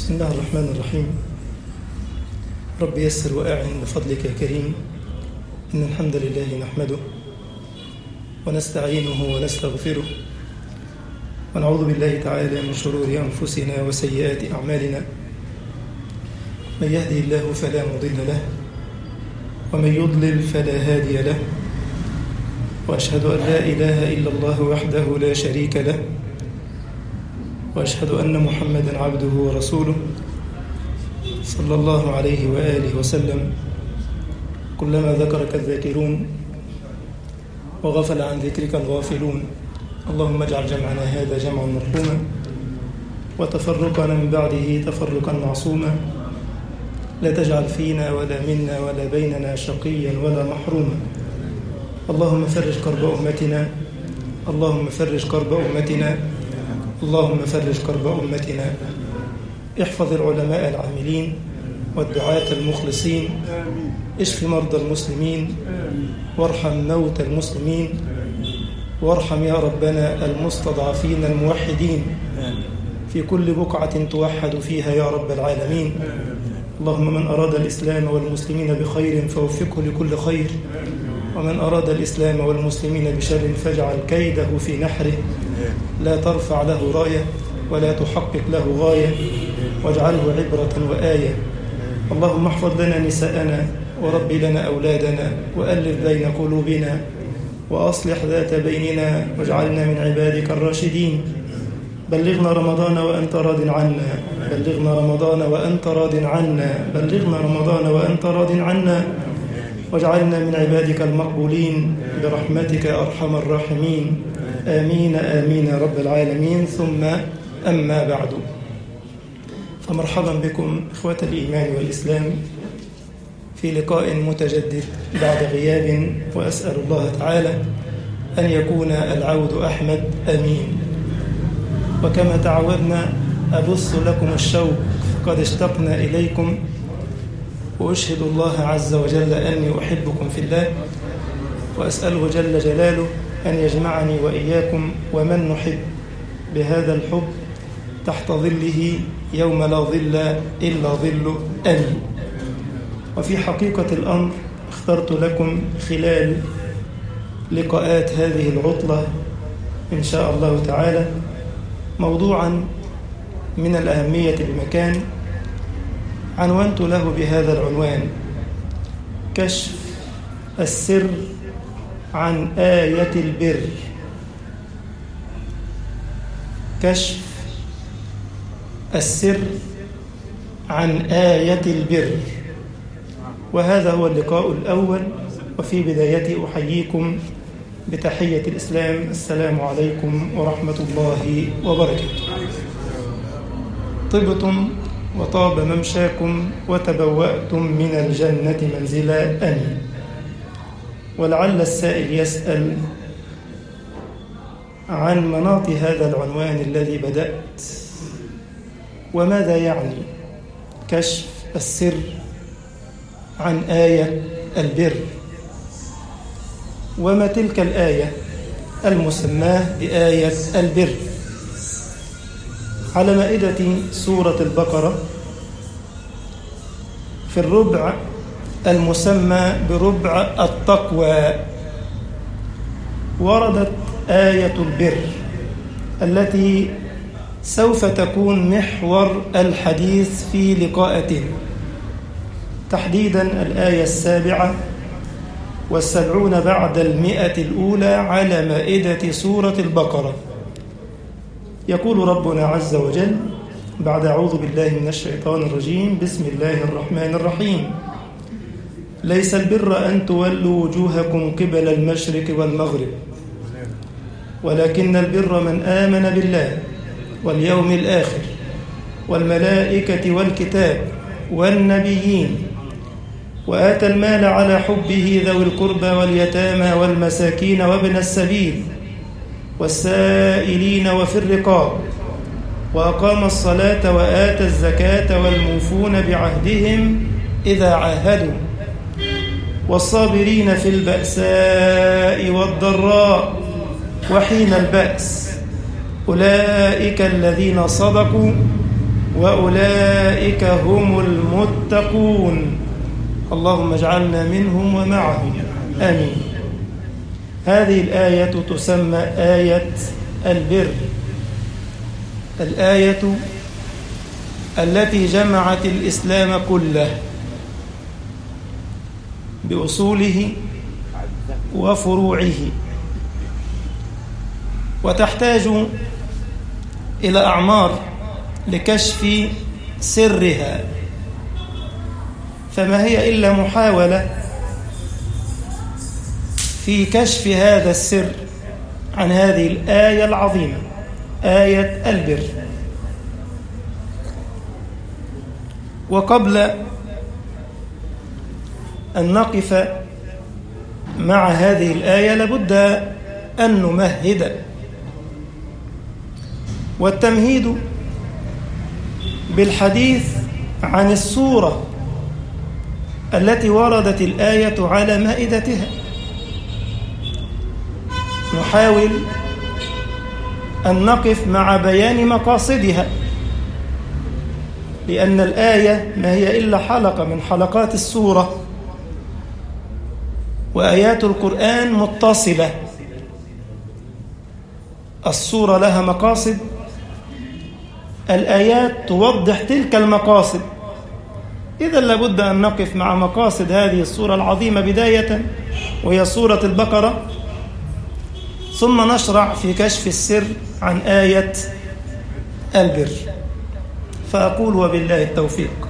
بسم الله الرحمن الرحيم رب يسر وأعن بفضلك يا كريم إن الحمد لله نحمده ونستعينه ونستغفره ونعوذ بالله تعالى من شرور أنفسنا وسيئات أعمالنا من يهدي الله فلا مضل له ومن يضلل فلا هادي له وأشهد أن لا إله إلا الله وحده لا شريك له وأشهد أن محمدا عبده ورسوله صلى الله عليه وآله وسلم كلما ذكرك الذاكرون وغفل عن ذكرك الغافلون اللهم اجعل جمعنا هذا جمعا مرحوما وتفرقنا من بعده تفرقا معصوما لا تجعل فينا ولا منا ولا بيننا شقيا ولا محروما اللهم فرج كرب أمتنا اللهم فرج كرب أمتنا اللهم فرج كرب أمتنا احفظ العلماء العاملين والدعاة المخلصين اشف مرضى المسلمين وارحم موتى المسلمين وارحم يا ربنا المستضعفين الموحدين في كل بقعة توحد فيها يا رب العالمين اللهم من أراد الإسلام والمسلمين بخير فوفقه لكل خير ومن أراد الإسلام والمسلمين بشر فاجعل كيده في نحره لا ترفع له راية ولا تحقق له غاية واجعله عبرة وآية اللهم احفظ لنا نساءنا ورب لنا أولادنا وألف بين قلوبنا وأصلح ذات بيننا واجعلنا من عبادك الراشدين بلغنا رمضان وأنت راض عنا بلغنا رمضان وأنت راض عنا بلغنا رمضان وأنت راض عنا واجعلنا من عبادك المقبولين برحمتك أرحم الراحمين آمين آمين يا رب العالمين ثم أما بعد فمرحبا بكم إخوة الإيمان والإسلام في لقاء متجدد بعد غياب وأسأل الله تعالى أن يكون العود أحمد أمين وكما تعودنا أبث لكم الشوق قد اشتقنا إليكم وأشهد الله عز وجل أني أحبكم في الله وأسأله جل جلاله أن يجمعني وإياكم ومن نحب بهذا الحب تحت ظله يوم لا ظل إلا ظله أمين وفي حقيقة الأمر اخترت لكم خلال لقاءات هذه العطلة إن شاء الله تعالى موضوعا من الأهمية بمكان عنونت له بهذا العنوان كشف السر عن آية البر كشف السر عن آية البر وهذا هو اللقاء الأول وفي بدايته أحييكم بتحية الإسلام السلام عليكم ورحمة الله وبركاته طبتم وطاب ممشاكم وتبوأتم من الجنة منزلا أمين ولعل السائل يسأل عن مناط هذا العنوان الذي بدأت وماذا يعني كشف السر عن آية البر وما تلك الآية المسماة بآية البر على مائدة سورة البقرة في الربع المسمى بربع التقوى وردت آية البر التي سوف تكون محور الحديث في لقاءة تحديدا الآية السابعة والسبعون بعد المئة الأولى على مائدة سورة البقرة يقول ربنا عز وجل بعد أعوذ بالله من الشيطان الرجيم بسم الله الرحمن الرحيم ليس البر أن تولوا وجوهكم قبل المشرق والمغرب ولكن البر من آمن بالله واليوم الآخر والملائكة والكتاب والنبيين وآتى المال على حبه ذوي القربى واليتامى والمساكين وابن السبيل والسائلين وفي الرقاب وأقام الصلاة وآتى الزكاة والموفون بعهدهم إذا عاهدوا والصابرين في البأساء والضراء وحين البأس أولئك الذين صدقوا وأولئك هم المتقون اللهم اجعلنا منهم ومعهم آمين هذه الآية تسمى آية البر الآية التي جمعت الإسلام كله بأصوله وفروعه وتحتاج إلى أعمار لكشف سرها فما هي إلا محاولة في كشف هذا السر عن هذه الآية العظيمة آية البر وقبل أن نقف مع هذه الآية لابد أن نمهد والتمهيد بالحديث عن الصورة التي وردت الآية على مائدتها نحاول أن نقف مع بيان مقاصدها لأن الآية ما هي إلا حلقة من حلقات السورة وآيات القرآن متصلة السورة لها مقاصد الآيات توضح تلك المقاصد إذا لابد أن نقف مع مقاصد هذه السورة العظيمة بداية وهي سورة البقرة ثم نشرع في كشف السر عن آية البر فأقول وبالله التوفيق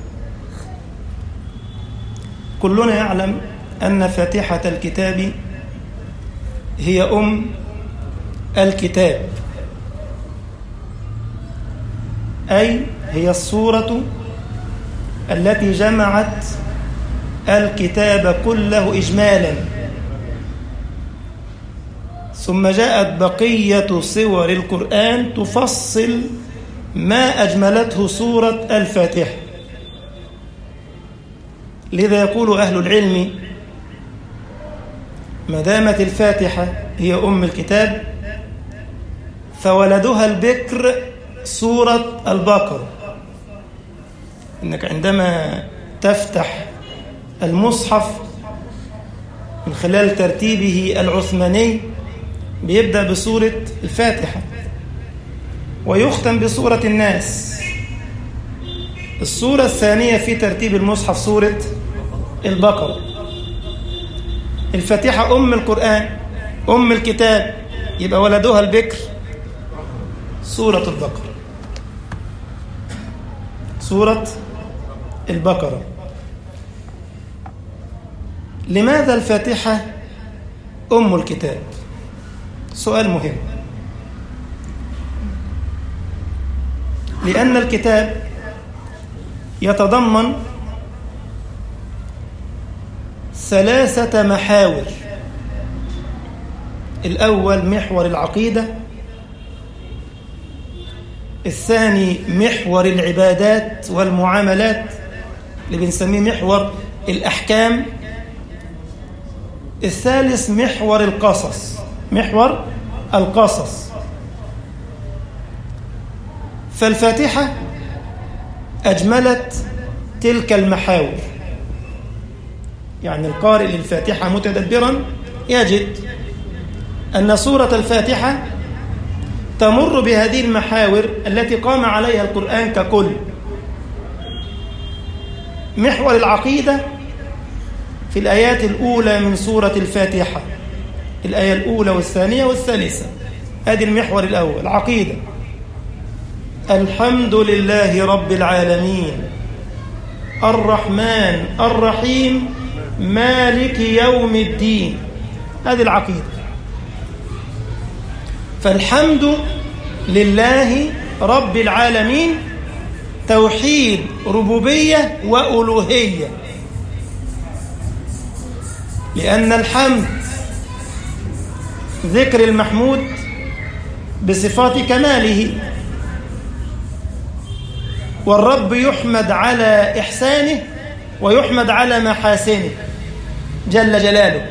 كلنا يعلم أن فاتحة الكتاب هي أم الكتاب أي هي الصورة التي جمعت الكتاب كله إجمالا ثم جاءت بقية صور القرآن تفصل ما أجملته سورة الفاتحة لذا يقول أهل العلم ما دامت الفاتحة هي أم الكتاب فولدها البكر سورة البقرة إنك عندما تفتح المصحف من خلال ترتيبه العثماني بيبدأ بسورة الفاتحة ويختم بسورة الناس السورة الثانية في ترتيب المصحف سورة البقرة الفاتحة أم القرآن أم الكتاب يبقى ولدها البكر سورة البقرة سورة البقرة لماذا الفاتحة أم الكتاب سؤال مهم لأن الكتاب يتضمن ثلاثة محاور الأول محور العقيدة الثاني محور العبادات والمعاملات اللي بنسميه محور الأحكام الثالث محور القصص محور القصص فالفاتحة أجملت تلك المحاور يعني القارئ للفاتحة متدبرا يجد أن سورة الفاتحة تمر بهذه المحاور التي قام عليها القرآن ككل محور العقيدة في الآيات الأولى من سورة الفاتحة الآية الأولى والثانية والثالثة هذه المحور الأول عقيدة الحمد لله رب العالمين الرحمن الرحيم مالك يوم الدين هذه العقيدة فالحمد لله رب العالمين توحيد ربوبية وألوهية لأن الحمد ذكر المحمود بصفات كماله والرب يحمد على إحسانه ويحمد على محاسنه جل جلاله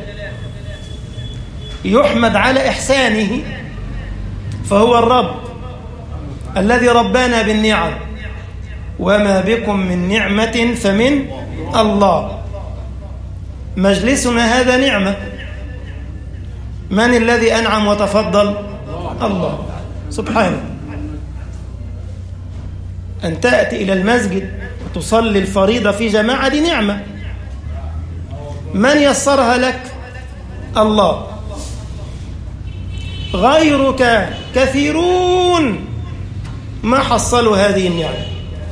يحمد على إحسانه فهو الرب الذي ربانا بالنعم وما بكم من نعمة فمن الله مجلسنا هذا نعمة من الذي أنعم وتفضل الله سبحانه أن تأتي إلى المسجد وتصلي الفريضة في جماعة دي نعمة من يسرها لك الله غيرك كثيرون ما حصلوا هذه النعمة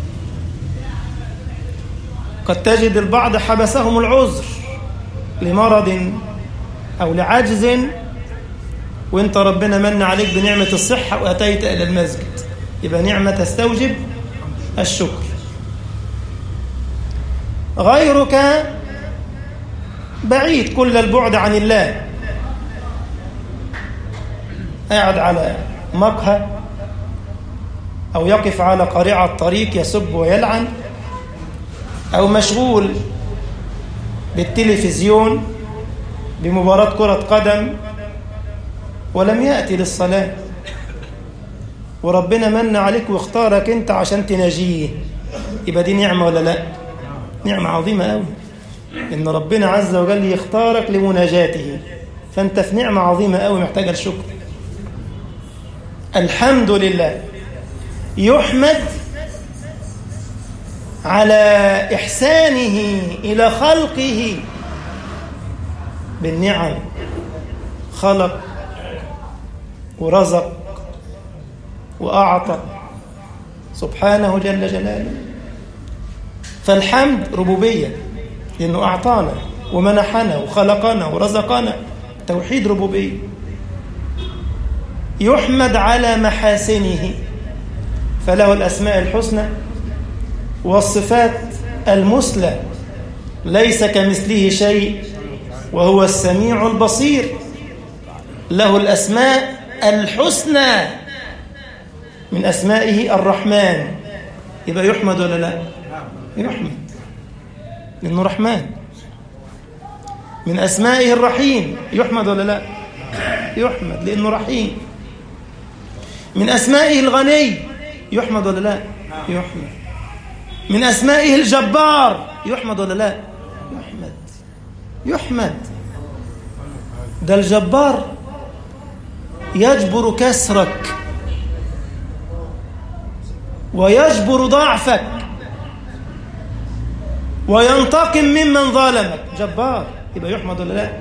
قد تجد البعض حبسهم العذر لمرض أو لعجز وانت ربنا من عليك بنعمة الصحة وأتيت إلى المسجد يبقى نعمة تستوجب الشكر غيرك بعيد كل البعد عن الله قاعد على مقهى أو يقف على قارعة الطريق يسب ويلعن أو مشغول بالتلفزيون بمباراة كرة قدم ولم يأتي للصلاة وربنا من عليك واختارك انت عشان تناجيه يبقى دي نعمة ولا لا نعمة عظيمة قوي ان ربنا عز وجل يختارك لمناجاته فانت في نعمة عظيمة قوي محتاجة الشكر الحمد لله يحمد على إحسانه إلى خلقه بالنعم خلق ورزق وأعطى سبحانه جل جلاله فالحمد ربوبية لأنه أعطانا ومنحنا وخلقنا ورزقنا توحيد ربوبية يحمد على محاسنه فله الأسماء الحسنى والصفات المثلى ليس كمثله شيء وهو السميع البصير له الأسماء الحسنى من أسمائه الرحمن يبقى يحمد ولا لا يحمد لأنه رحمن من أسمائه الرحيم يحمد ولا لا يحمد لأنه رحيم من أسمائه الغني يحمد ولا لا يحمد من أسمائه الجبار يحمد ولا لا يحمد يحمد ده الجبار يجبر كسرك ويجبر ضعفك وينتقم ممن ظلمك جبار يبقى يحمد ولا لا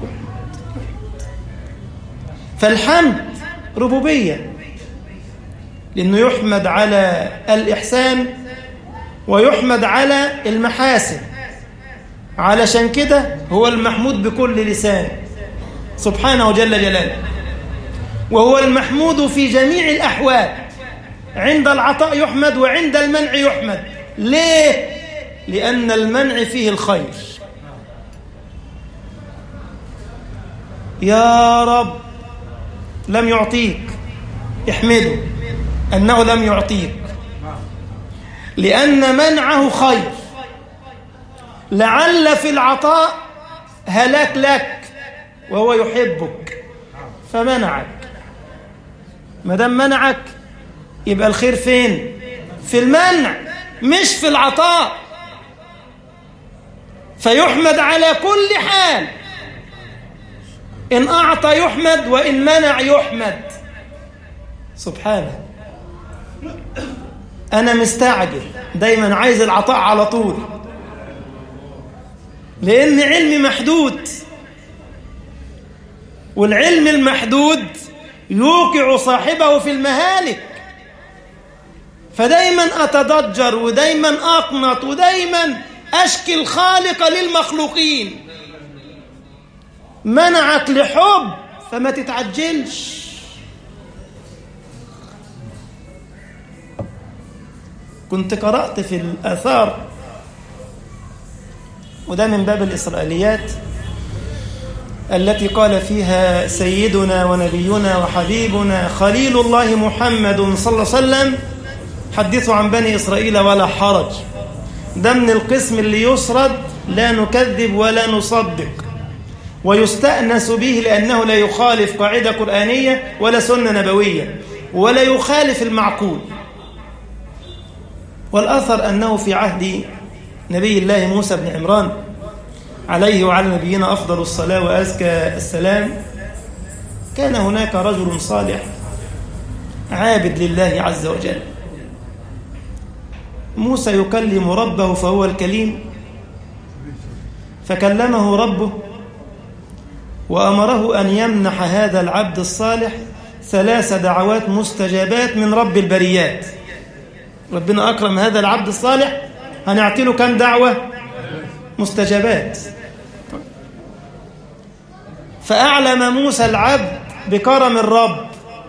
فالحمد ربوبية لأنه يحمد على الإحسان ويحمد على المحاسن علشان كده هو المحمود بكل لسان سبحانه جل جلاله وهو المحمود في جميع الأحوال عند العطاء يحمد وعند المنع يحمد ليه؟ لأن المنع فيه الخير يا رب لم يعطيك احمده أنه لم يعطيك لأن منعه خير لعل في العطاء هلاك لك وهو يحبك فمنعك ما دام منعك يبقى الخير فين في المنع مش في العطاء فيحمد على كل حال إن أعطى يحمد وإن منع يحمد سبحانه أنا مستعجل دايما عايز العطاء على طول لأن علمي محدود والعلم المحدود يوقع صاحبه في المهالك فدايما أتضجر ودايما أقنط ودايما أشكي الخالق للمخلوقين منعك لحب فما تتعجلش كنت قرأت في الآثار وده من باب الإسرائيليات التي قال فيها سيدنا ونبينا وحبيبنا خليل الله محمد صلى الله عليه وسلم حدثوا عن بني إسرائيل ولا حرج ده من القسم اللي يسرد لا نكذب ولا نصدق ويستأنس به لأنه لا يخالف قاعدة قرآنية ولا سنة نبوية ولا يخالف المعقول والأثر أنه في عهد نبي الله موسى بن عمران عليه وعلى نبينا أفضل الصلاة وأزكى السلام كان هناك رجل صالح عابد لله عز وجل موسى يكلم ربه فهو الكليم فكلمه ربه وأمره أن يمنح هذا العبد الصالح ثلاث دعوات مستجابات من رب البريات ربنا أكرم هذا العبد الصالح هنعطي له كم دعوة مستجابات فأعلم موسى العبد بكرم الرب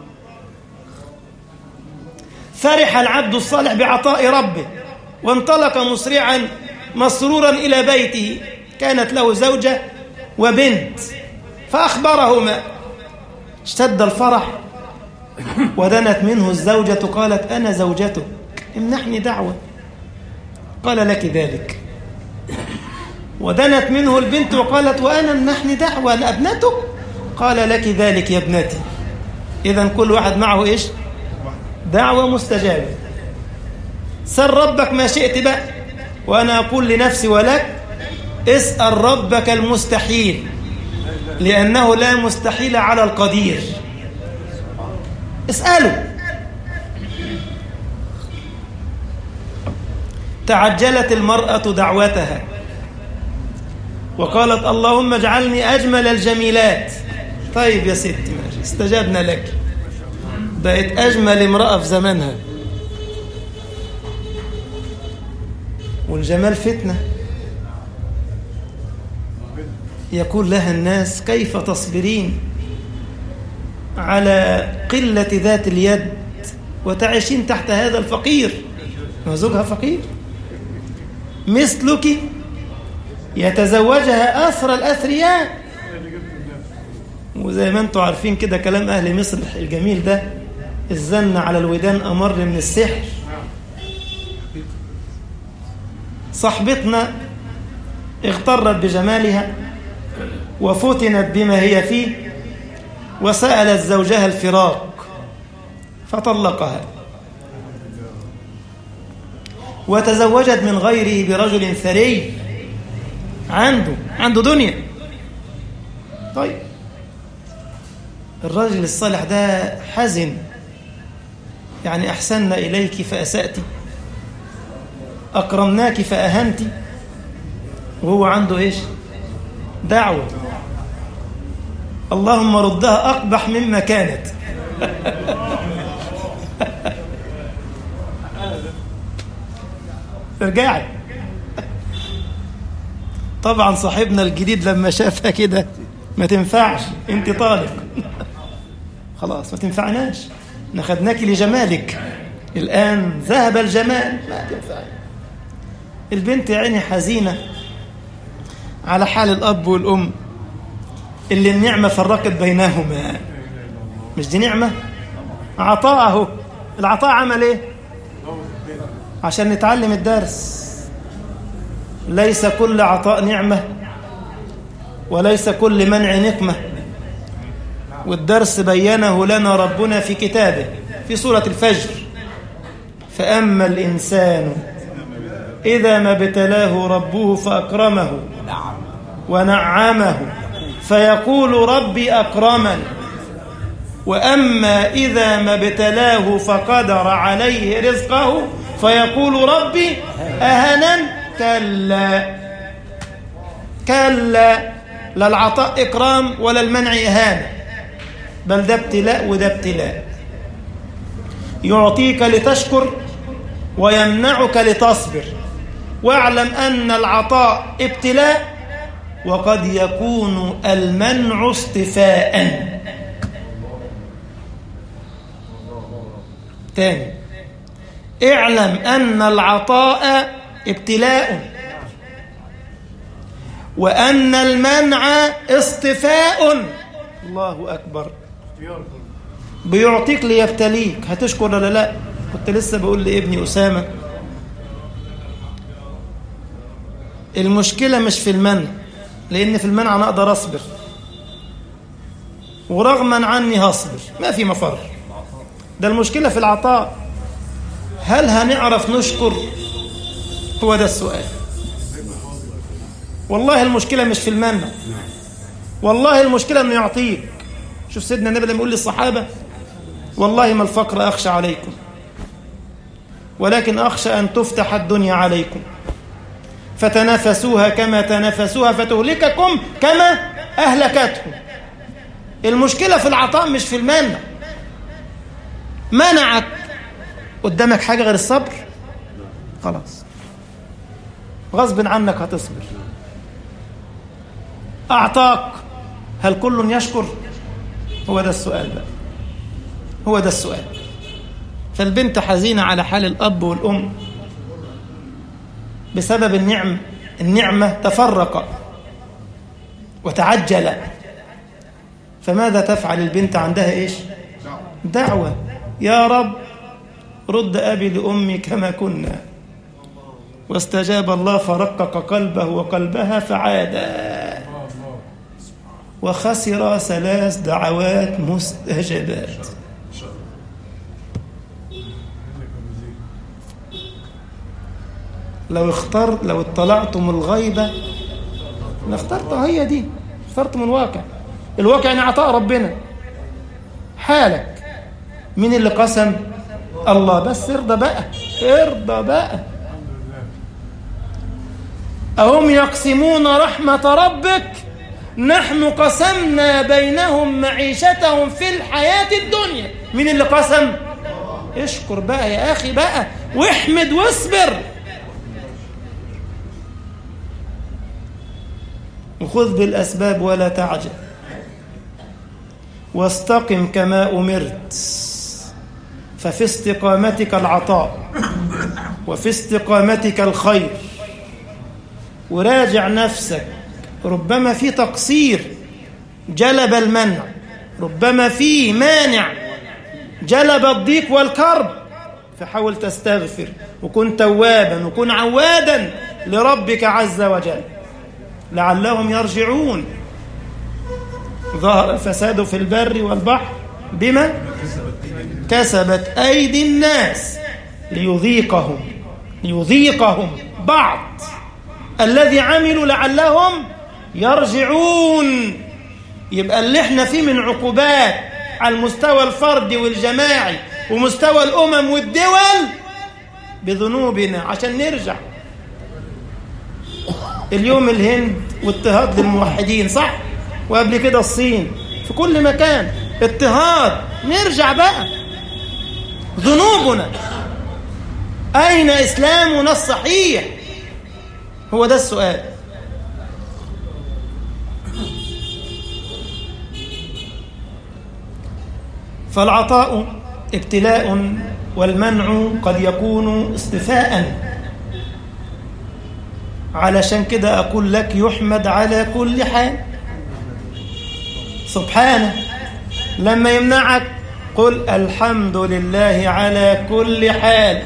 فرح العبد الصالح بعطاء ربه وانطلق مسرعا مسرورا إلى بيته كانت له زوجة وبنت فأخبرهما اشتد الفرح ودنت منه الزوجة قالت أنا زوجتك امنحني دعوة قال لك ذلك ودنت منه البنت وقالت وأنا امنحني دعوة أنا ابنتك قال لك ذلك يا ابنتي إذا كل واحد معه إيش دعوة مستجابة سل ربك ما شئت بقى وأنا أقول لنفسي ولك اسأل ربك المستحيل لأنه لا مستحيل على القدير اسأله تعجلت المرأة دعوتها وقالت اللهم اجعلني أجمل الجميلات طيب يا ستي ماشي استجبنا لك بقت أجمل امرأة في زمانها والجمال فتنة يقول لها الناس كيف تصبرين على قلة ذات اليد وتعيشين تحت هذا الفقير وزوجها فقير مثلك يتزوجها أثر الأثرياء وزي ما انتم عارفين كده كلام أهل مصر الجميل ده الزن على الودان أمر من السحر صاحبتنا اغترت بجمالها وفتنت بما هي فيه وسألت زوجها الفراق فطلقها وتزوجت من غيره برجل ثري عنده عنده دنيا طيب الرجل الصالح ده حزن يعني أحسننا إليك فأسأت أكرمناك فأهنت وهو عنده إيش دعوة اللهم ردها أقبح مما كانت ارجعي طبعا صاحبنا الجديد لما شافها كده ما تنفعش انت طالق خلاص ما تنفعناش نخدناك لجمالك الآن ذهب الجمال ما تنفع البنت يا عيني حزينة على حال الأب والأم اللي النعمة فرقت بينهما مش دي نعمة عطاءه العطاء عمل ايه عشان نتعلم الدرس ليس كل عطاء نعمة وليس كل منع نقمة والدرس بينه لنا ربنا في كتابه في سورة الفجر فأما الإنسان إذا ما ابتلاه ربه فأكرمه ونعمه فيقول ربي أكرمن وأما إذا ما ابتلاه فقدر عليه رزقه فيقول ربي أهنا كلا كلا لا العطاء إكرام ولا المنع إهانة بل ده ابتلاء وده ابتلاء يعطيك لتشكر ويمنعك لتصبر واعلم أن العطاء ابتلاء وقد يكون المنع اصطفاء تاني اعلم أن العطاء ابتلاء وأن المنع اصطفاء الله أكبر بيعطيك ليبتليك هتشكر ولا لا كنت لسه بقول لابني أسامة المشكلة مش في المنع لأن في المنع أنا أقدر أصبر ورغما عني هصبر ما في مفر ده المشكلة في العطاء هل هنعرف نشكر هو ده السؤال والله المشكلة مش في المنع والله المشكلة انه يعطيك شوف سيدنا النبي لما يقول للصحابة والله ما الفقر أخشى عليكم ولكن أخشى أن تفتح الدنيا عليكم فتنافسوها كما تنافسوها فتهلككم كما أهلكتهم المشكلة في العطاء مش في المنع منعك قدامك حاجة غير الصبر خلاص غصب عنك هتصبر أعطاك هل كل يشكر هو ده السؤال بقى هو ده السؤال فالبنت حزينة على حال الأب والأم بسبب النعم النعمة تفرق وتعجل فماذا تفعل البنت عندها إيش دعوة يا رب رد أبي لأمي كما كنا واستجاب الله فرقق قلبه وقلبها فعادا وخسر ثلاث دعوات مستجابات لو اختار لو اطلعتم الغيبة لاخترت هي دي اخترتم الواقع الواقع يعني عطاء ربنا حالك مين اللي قسم الله بس ارضى بقى ارضى بقى أهم يقسمون رحمة ربك نحن قسمنا بينهم معيشتهم في الحياة الدنيا مين اللي قسم اشكر بقى يا أخي بقى واحمد واصبر وخذ بالأسباب ولا تعجل واستقم كما أمرت ففي استقامتك العطاء وفي استقامتك الخير وراجع نفسك ربما في تقصير جلب المنع ربما في مانع جلب الضيق والكرب فحاول تستغفر وكن توابا وكن عوادا لربك عز وجل لعلهم يرجعون ظهر الفساد في البر والبحر بما كسبت أيدي الناس ليذيقهم ليذيقهم بعض الذي عملوا لعلهم يرجعون يبقى اللي احنا فيه من عقوبات على المستوى الفردي والجماعي ومستوى الأمم والدول بذنوبنا عشان نرجع اليوم الهند واضطهاد للموحدين صح وقبل كده الصين في كل مكان اضطهاد نرجع بقى ذنوبنا أين إسلامنا الصحيح هو ده السؤال فالعطاء ابتلاء والمنع قد يكون اصطفاء علشان كده أقول لك يحمد على كل حال سبحانه لما يمنعك قل الحمد لله على كل حال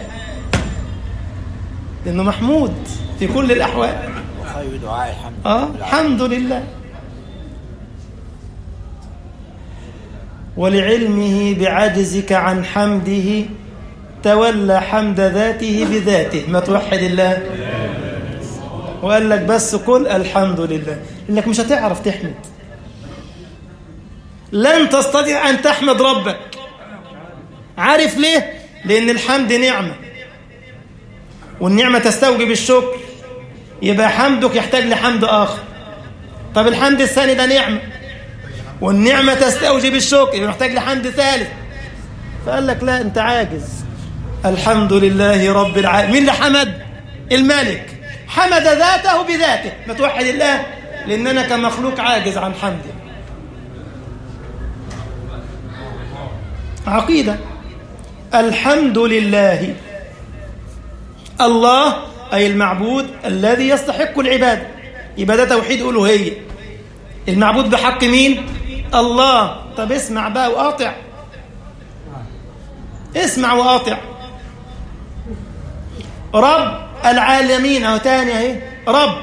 لأنه محمود في كل الأحوال وخير دعاء الحمد آه الحمد لله ولعلمه بعجزك عن حمده تولى حمد ذاته بذاته ما توحد الله وقال لك بس قل الحمد لله انك مش هتعرف تحمد لن تستطيع ان تحمد ربك عارف ليه لان الحمد نعمه والنعمه تستوجب الشكر يبقى حمدك يحتاج لحمد اخر طب الحمد الثاني ده نعمه والنعمه تستوجب الشكر يبقى محتاج لحمد ثالث فقال لك لا انت عاجز الحمد لله رب العالمين مين اللي حمد الملك حمد ذاته بذاته ما توحد الله لأننا كمخلوق عاجز عن حمده عقيدة الحمد لله الله أي المعبود الذي يستحق العبادة يبقى ده توحيد ألوهية المعبود بحق مين الله طب اسمع بقى وقاطع اسمع وقاطع رب العالمين اهو تاني اهي رب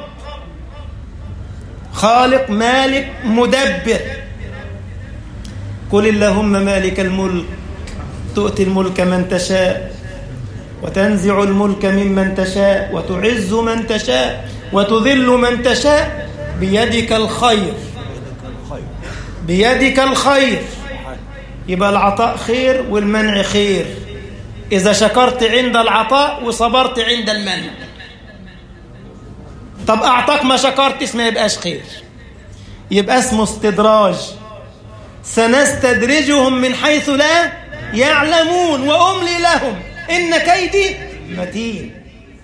خالق مالك مدبر قل اللهم مالك الملك تؤتي الملك من تشاء وتنزع الملك ممن تشاء وتعز من تشاء وتذل من تشاء بيدك الخير بيدك الخير يبقى العطاء خير والمنع خير إذا شكرت عند العطاء وصبرت عند المنع طب أعطاك ما شكرتش ما يبقاش خير يبقى اسمه استدراج سنستدرجهم من حيث لا يعلمون وأملي لهم إن كيدي متين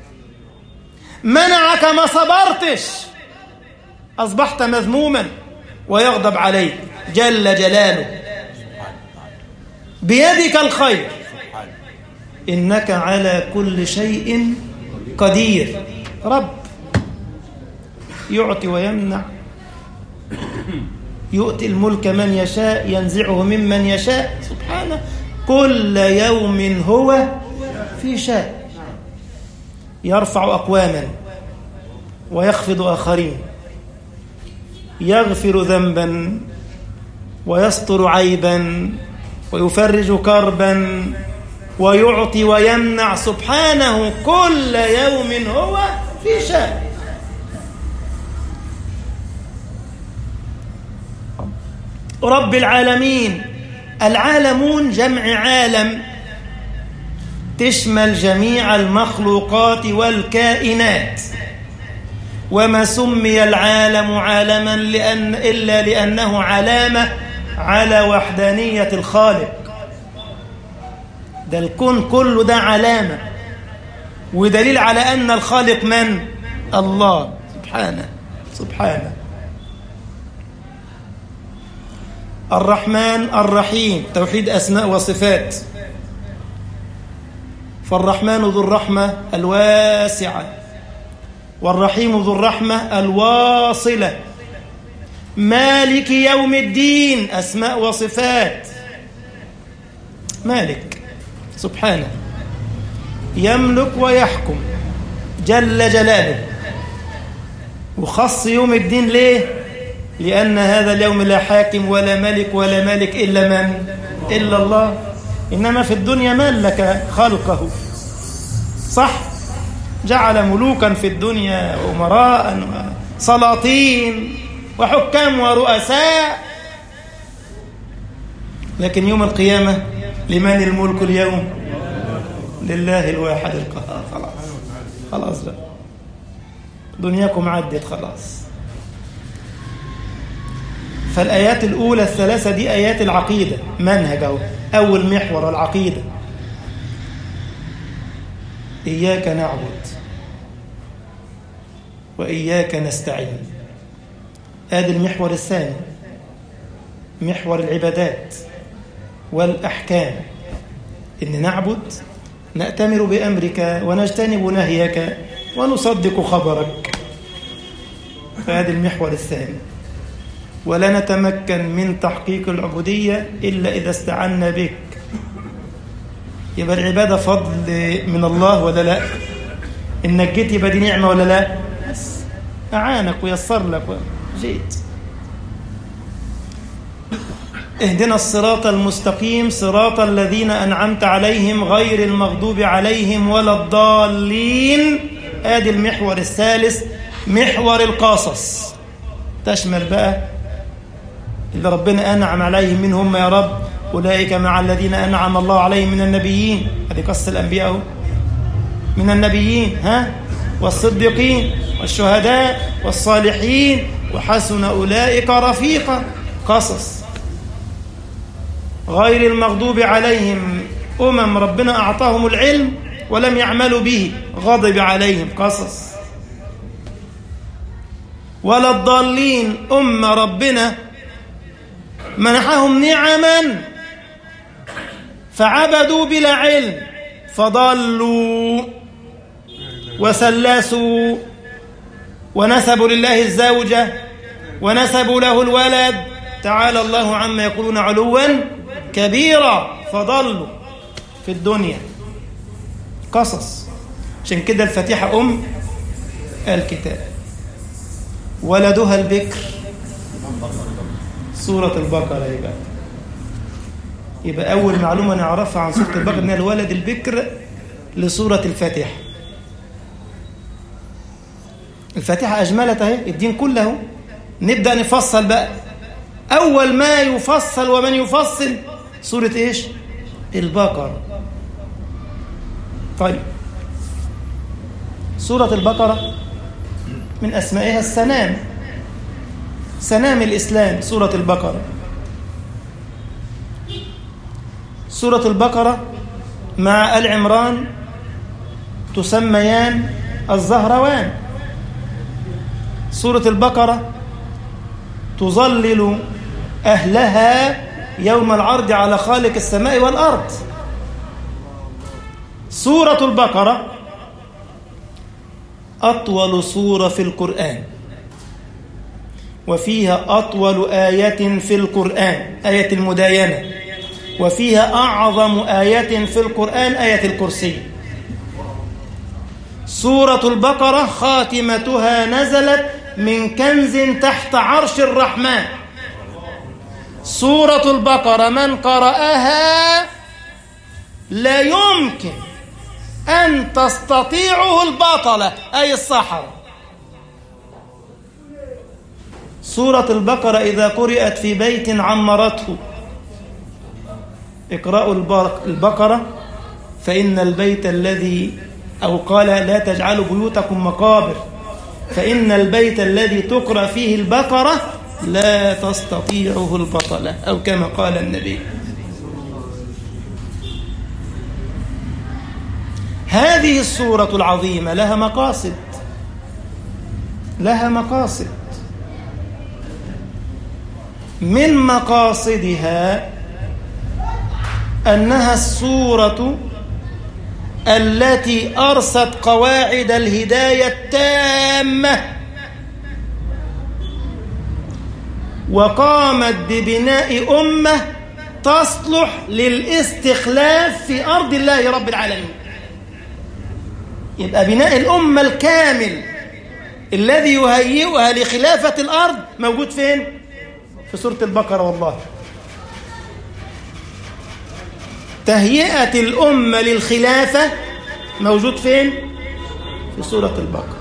منعك ما صبرتش أصبحت مذموما ويغضب عليك جل جلاله بيدك الخير إنك على كل شيء قدير رب يعطي ويمنع يؤتي الملك من يشاء ينزعه ممن يشاء سبحانه كل يوم هو في شاء يرفع أقواما ويخفض آخرين يغفر ذنبا ويستر عيبا ويفرج كربا ويعطي ويمنع سبحانه كل يوم هو في شأن رب العالمين العالمون جمع عالم تشمل جميع المخلوقات والكائنات وما سمي العالم عالما لأن إلا لأنه علامة على وحدانية الخالق ده الكون كله ده علامة ودليل على أن الخالق من؟ الله سبحانه سبحانه الرحمن الرحيم توحيد أسماء وصفات فالرحمن ذو الرحمة الواسعة والرحيم ذو الرحمة الواصلة مالك يوم الدين أسماء وصفات مالك سبحانه يملك ويحكم جل جلاله وخص يوم الدين ليه لأن هذا اليوم لا حاكم ولا ملك ولا مالك إلا من إلا الله إنما في الدنيا ملك خلقه صح جعل ملوكا في الدنيا أمراء وسلاطين وحكام ورؤساء لكن يوم القيامة لمن الملك اليوم لله الواحد القهار خلاص خلاص بقى دنياكم عدت خلاص فالآيات الأولى الثلاثة دي آيات العقيدة منهج أو أول محور العقيدة إياك نعبد وإياك نستعين آدي المحور الثاني محور العبادات والأحكام إن نعبد نأتمر بأمرك ونجتنب نهيك ونصدق خبرك فهذا المحور الثاني ولا نتمكن من تحقيق العبودية إلا إذا استعنا بك يبقى العبادة فضل من الله ولا لا إنك جيت يبقى دي نعمة ولا لا بس أعانك ويسر لك جيت اهدنا الصراط المستقيم صراط الذين أنعمت عليهم غير المغضوب عليهم ولا الضالين آدي المحور الثالث محور القصص تشمل بقى اللي ربنا أنعم عليهم منهم يا رب أولئك مع الذين أنعم الله عليهم من النبيين هذه قصة الأنبياء من النبيين ها والصديقين والشهداء والصالحين وحسن أولئك رفيقا قصص غير المغضوب عليهم أمم ربنا أعطاهم العلم ولم يعملوا به غضب عليهم قصص ولا الضالين أم ربنا منحهم نعما فعبدوا بلا علم فضلوا وسلسوا ونسبوا لله الزوجة ونسبوا له الولد تعالى الله عما يقولون علوا كبيرا فضلوا في الدنيا قصص عشان كده الفاتحة أم الكتاب ولدها البكر سورة البقرة يبقى يبقى أول معلومة نعرفها عن سورة البقرة إن الولد البكر لسورة الفاتحة الفاتحة أجملت أهي الدين كله نبدأ نفصل بقى أول ما يفصل ومن يفصل سورة إيش البقرة طيب سورة البقرة من أسمائها السنام سنام الإسلام سورة البقرة سورة البقرة مع آل عمران تسميان الزهروان سورة البقرة تظلل أهلها يوم العرض على خالق السماء والأرض سورة البقرة أطول سورة في القرآن وفيها أطول آية في القرآن آية المداينة وفيها أعظم آية في القرآن آية الكرسي سورة البقرة خاتمتها نزلت من كنز تحت عرش الرحمن سورة البقرة من قرأها لا يمكن أن تستطيعه البطلة أي الصحراء سورة البقرة إذا قرأت في بيت عمرته اقرأوا البقرة فإن البيت الذي أو قال لا تجعلوا بيوتكم مقابر فإن البيت الذي تقرأ فيه البقرة لا تستطيعه البطلة أو كما قال النبي هذه السورة العظيمة لها مقاصد لها مقاصد من مقاصدها أنها السورة التي أرست قواعد الهداية التامة وقامت ببناء أمة تصلح للاستخلاف في أرض الله رب العالمين يبقى بناء الأمة الكامل الذي يهيئها لخلافة الأرض موجود فين؟ في سورة البقرة والله تهيئة الأمة للخلافة موجود فين؟ في سورة البقرة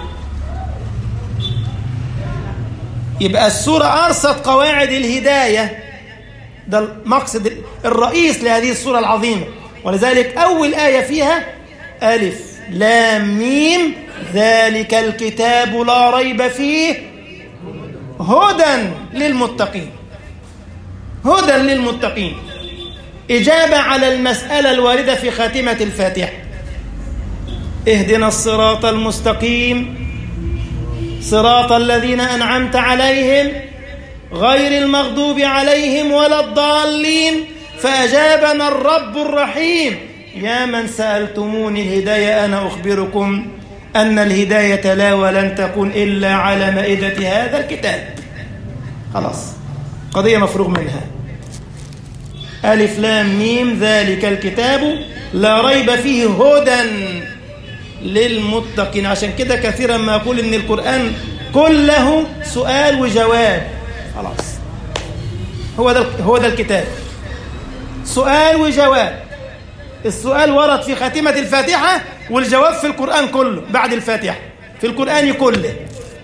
يبقى السورة أرست قواعد الهداية ده المقصد الرئيس لهذه السورة العظيمة ولذلك أول آية فيها ألف لام ميم ذلك الكتاب لا ريب فيه هدى للمتقين هدى للمتقين إجابة على المسألة الواردة في خاتمة الفاتحة اهدنا الصراط المستقيم صراط الذين أنعمت عليهم غير المغضوب عليهم ولا الضالين فأجابنا الرب الرحيم يا من سألتموني الهداية أنا أخبركم أن الهداية لا ولن تكون إلا على مائدة هذا الكتاب خلاص قضية مفروغ منها ألف لام ميم ذلك الكتاب لا ريب فيه هدى للمتقين عشان كده كثيرا ما أقول إن القرآن كله سؤال وجواب خلاص هو ده هو ده الكتاب سؤال وجواب السؤال ورد في خاتمة الفاتحة والجواب في القرآن كله بعد الفاتحة في القرآن كله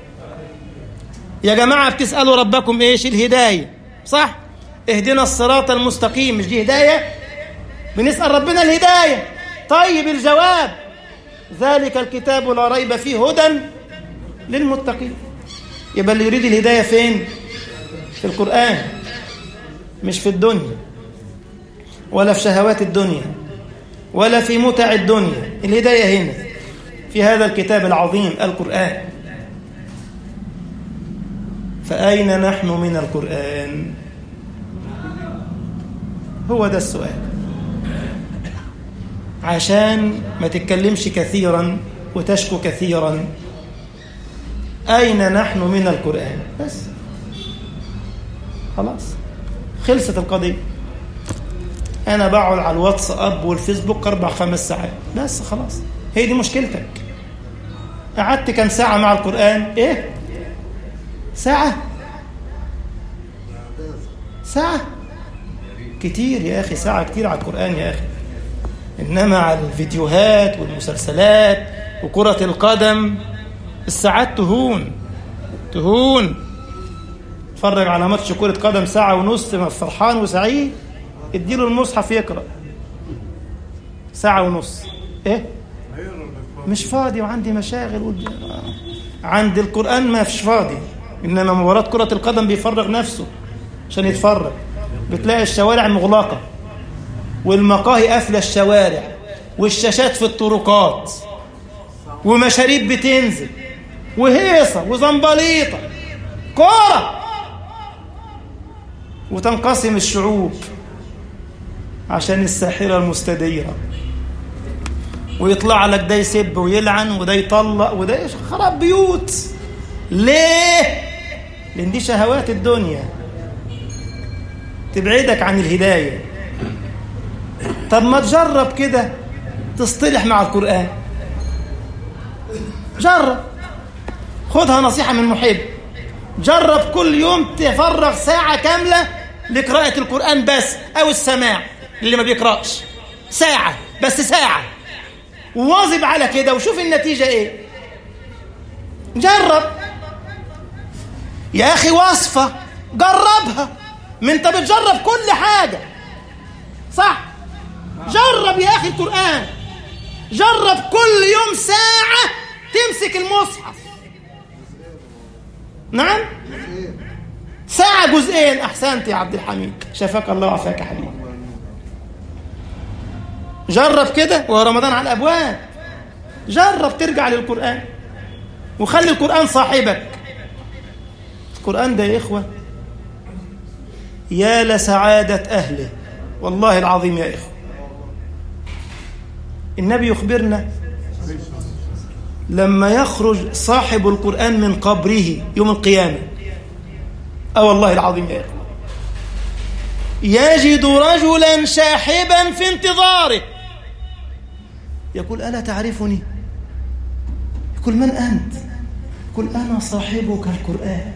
يا جماعة بتسألوا ربكم إيش الهداية صح اهدنا الصراط المستقيم مش دي هداية بنسأل ربنا الهداية طيب الجواب ذلك الكتاب لا ريب فيه هدى للمتقين يبقى اللي يريد الهداية فين في القرآن مش في الدنيا ولا في شهوات الدنيا ولا في متع الدنيا الهداية هنا في هذا الكتاب العظيم القرآن فأين نحن من القرآن هو ده السؤال عشان ما تتكلمش كثيرا وتشكو كثيرا أين نحن من القرآن بس خلاص خلصت القضية أنا بقعد على الواتساب والفيسبوك أربع خمس ساعات بس خلاص هي دي مشكلتك قعدت كم ساعة مع القرآن إيه ساعة ساعة كتير يا أخي ساعة كتير على القرآن يا أخي إنما على الفيديوهات والمسلسلات وكرة القدم الساعات تهون تهون اتفرج على ماتش كرة قدم ساعة ونص فرحان وسعيد اديله المصحف يقرأ ساعة ونص ايه مش فاضي وعندي مشاغل ودي. عند القرآن ما فيش فاضي إنما مباراة كرة القدم بيفرغ نفسه عشان يتفرج بتلاقي الشوارع مغلقة والمقاهي قافلة الشوارع والشاشات في الطرقات ومشاريب بتنزل وهيصة وزنبليطة كورة وتنقسم الشعوب عشان الساحرة المستديرة ويطلع لك ده يسب ويلعن وده يطلق وده خراب بيوت ليه؟ لأن دي شهوات الدنيا تبعدك عن الهداية طب ما تجرب كده تصطلح مع القرآن جرب خدها نصيحة من محب جرب كل يوم تفرغ ساعة كاملة لقراءة القرآن بس أو السماع اللي ما بيقرأش ساعة بس ساعة وواظب على كده وشوف النتيجة ايه جرب يا أخي وصفة جربها ما انت بتجرب كل حاجة صح جرب يا أخي القرآن جرب كل يوم ساعة تمسك المصحف نعم ساعة جزئين أحسنت يا عبد الحميد شفاك الله وعافاك يا حبيبي جرب كده ورمضان على الأبواب جرب ترجع للقرآن وخلي القرآن صاحبك القرآن ده يا إخوة يا لسعادة أهله والله العظيم يا إخوة النبي يخبرنا لما يخرج صاحب القرآن من قبره يوم القيامة أه والله العظيم يا إخوة يجد رجلا شاحبا في انتظاره يقول ألا تعرفني يقول من أنت يقول أنا صاحبك القرآن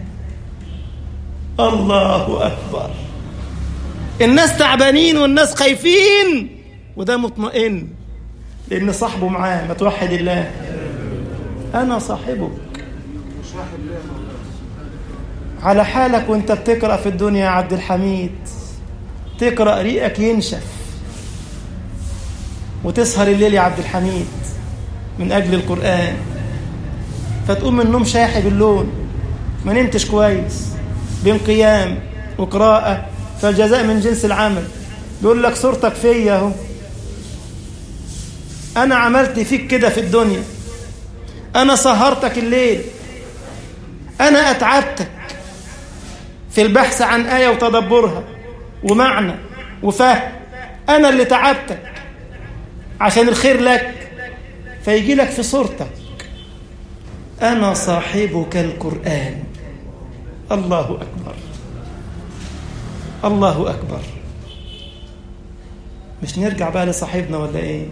الله أكبر الناس تعبانين والناس خايفين وده مطمئن لأن صاحبه معاه ما توحد الله أنا صاحبك على حالك وانت بتقرأ في الدنيا يا عبد الحميد تقرأ ريقك ينشف وتسهر الليل يا عبد الحميد من أجل القرآن فتقوم من النوم شاحب اللون ما نمتش كويس بين قيام وقراءة فالجزاء من جنس العمل بيقول لك صورتك فيا اهو أنا عملت فيك كده في الدنيا أنا سهرتك الليل أنا أتعبتك في البحث عن آية وتدبرها ومعنى وفهم أنا اللي تعبتك عشان الخير لك فيجي لك في صورتك أنا صاحبك القرآن الله أكبر الله أكبر مش نرجع بقى لصاحبنا ولا إيه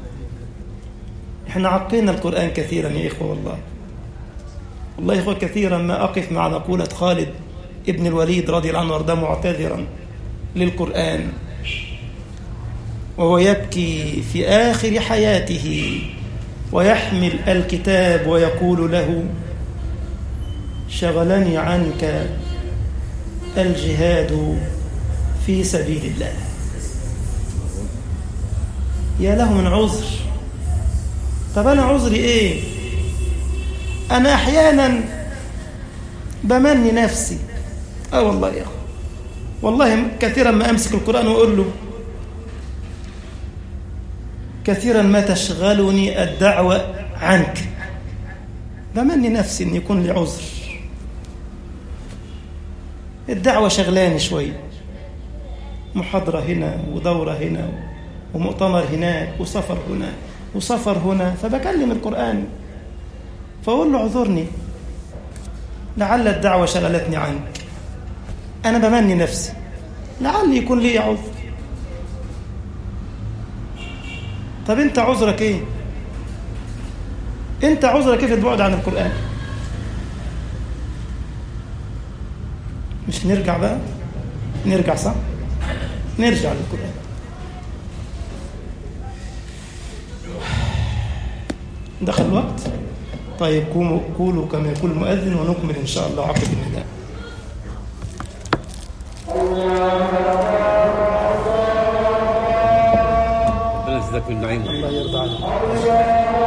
احنا عقينا القرآن كثيرا يا إخوة والله والله يا إخوة كثيرا ما أقف مع مقولة خالد ابن الوليد رضي الله عنه وارضاه معتذرا للقرآن وهو يبكي في آخر حياته ويحمل الكتاب ويقول له شغلني عنك الجهاد في سبيل الله يا له من عذر طب أنا عذري إيه أنا أحيانا بمني نفسي آه والله يا أخي والله كثيرا ما أمسك القرآن وأقول له كثيرا ما تشغلني الدعوة عنك بمني نفسي أن يكون لي عذر الدعوة شغلاني شوية محاضرة هنا ودورة هنا ومؤتمر هناك وسفر هنا وسفر هنا فبكلم القرآن فأقول له اعذرني لعل الدعوة شغلتني عنك أنا بمني نفسي لعل يكون لي عذر طب أنت عذرك إيه؟ أنت عذرك كيف البعد عن القرآن؟ مش نرجع بقى؟ نرجع صح؟ نرجع للقرآن دخل الوقت طيب قوموا قولوا كما يقول المؤذن ونكمل إن شاء الله عقب النداء ربنا يجزاك من نعيمه الله يرضى عليك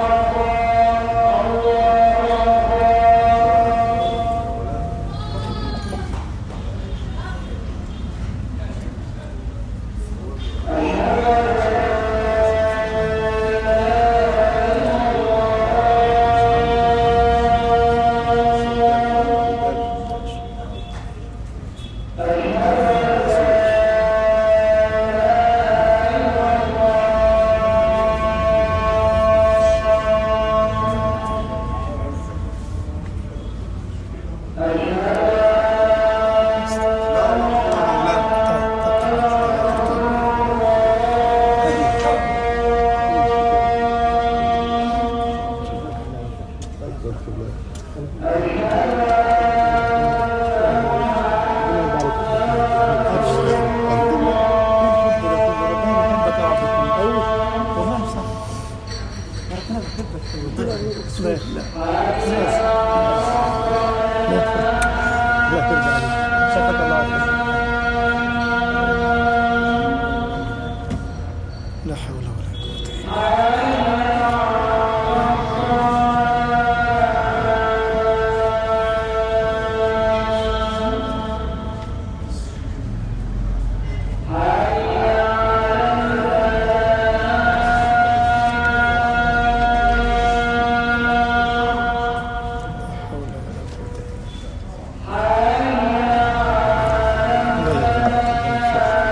لا حول ولا قوة إلا حول ولا قوة إلا بالله.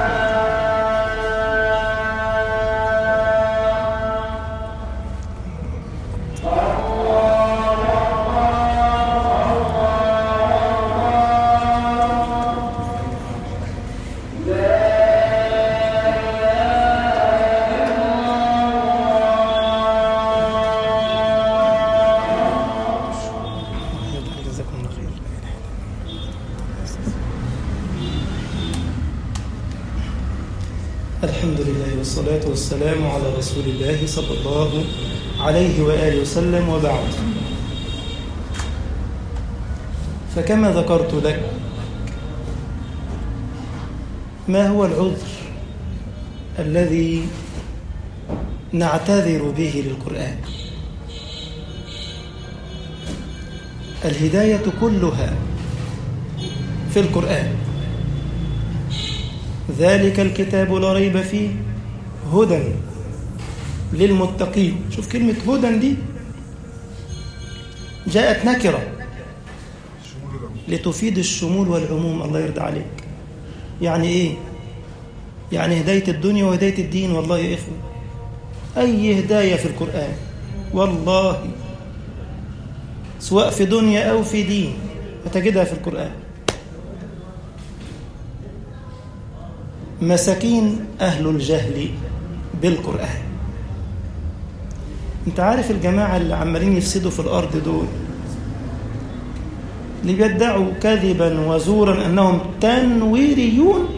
جزاكم الله خير الحمد لله والصلاة والسلام على رسول الله صلى الله عليه وآله وسلم وبعد فكما ذكرت لك ما هو العذر الذي نعتذر به للقرآن الهداية كلها في القرآن ذلك الكتاب لا ريب فيه هدى للمتقين شوف كلمة هدى دي جاءت نكرة لتفيد الشمول والعموم الله يرضى عليك يعني ايه يعني هداية الدنيا وهداية الدين والله يا إخوة أي هداية في القرآن والله سواء في دنيا أو في دين هتجدها في القرآن مساكين أهل الجهل بالقرآن انت عارف الجماعة اللي عمالين يفسدوا في الأرض دول اللي بيدعوا كذبا وزورا أنهم تنويريون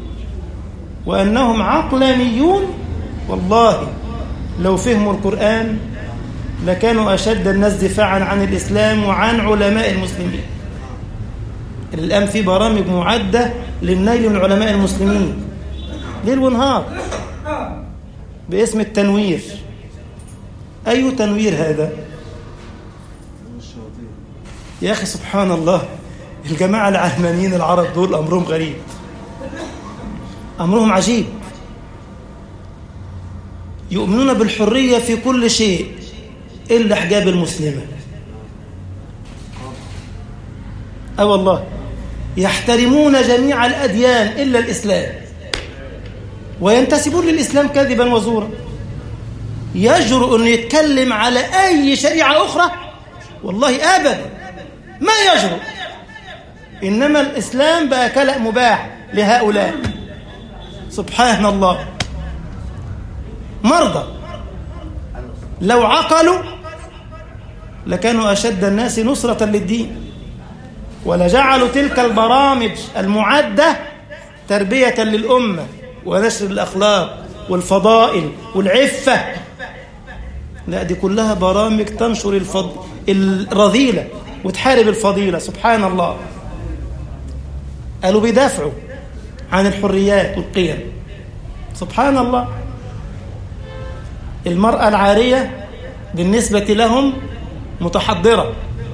وأنهم عقلانيون والله لو فهموا القرآن لكانوا أشد الناس دفاعا عن الإسلام وعن علماء المسلمين الآن في برامج معدة للنيل من علماء المسلمين ليل ونهار باسم التنوير أي تنوير هذا يا أخي سبحان الله الجماعة العلمانيين العرب دول أمرهم غريب أمرهم عجيب يؤمنون بالحرية في كل شيء إلا حجاب المسلمة أه والله يحترمون جميع الأديان إلا الإسلام وينتسبون للإسلام كذبا وزورا يجرؤ أن يتكلم على أي شريعة أخرى والله أبدا ما يجرؤ إنما الإسلام بقى كلأ مباح لهؤلاء سبحان الله مرضى لو عقلوا لكانوا أشد الناس نصرة للدين ولجعلوا تلك البرامج المعدة تربية للأمة ونشر الأخلاق والفضائل والعفة لا دي كلها برامج تنشر الفض... الرذيلة وتحارب الفضيلة سبحان الله قالوا بيدافعوا عن الحريات والقيم سبحان الله المرأة العارية بالنسبة لهم متحضرة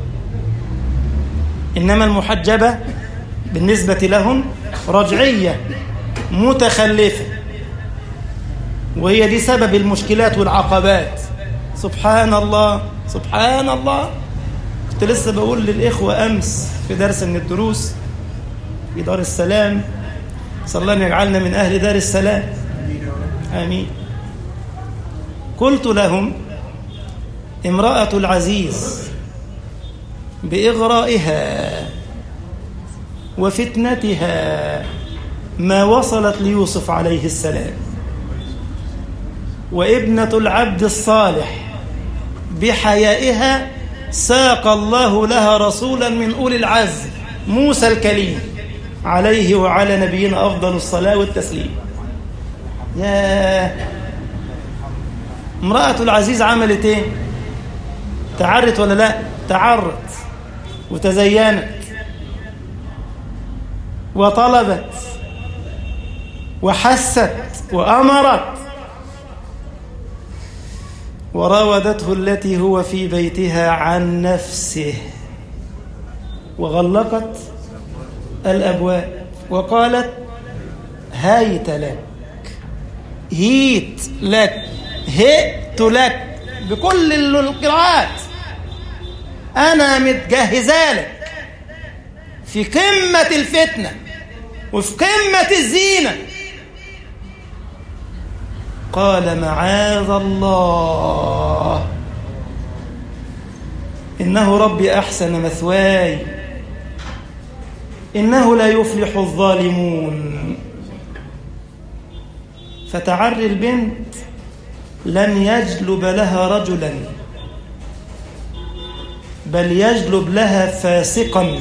إنما المحجبة بالنسبة لهم رجعية متخلفة وهي دي سبب المشكلات والعقبات سبحان الله سبحان الله كنت لسه بقول للإخوة أمس في درس من الدروس في دار السلام صلى الله أن يجعلنا من أهل دار السلام آمين قلت لهم امرأة العزيز بإغرائها وفتنتها ما وصلت ليوسف عليه السلام وابنة العبد الصالح بحيائها ساق الله لها رسولا من أولي العزم موسى الكليم عليه وعلى نبينا أفضل الصلاة والتسليم يا امرأة العزيز عملت ايه تعرت ولا لا تعرت وتزينت وطلبت وحست وأمرت وراودته التي هو في بيتها عن نفسه وغلقت الأبواب وقالت هيت لك هيت لك هئت لك بكل القراءات أنا متجهزة لك في قمة الفتنة وفي قمة الزينة قال معاذ الله إنه ربي أحسن مثواي إنه لا يفلح الظالمون فتعري البنت لن يجلب لها رجلا بل يجلب لها فاسقا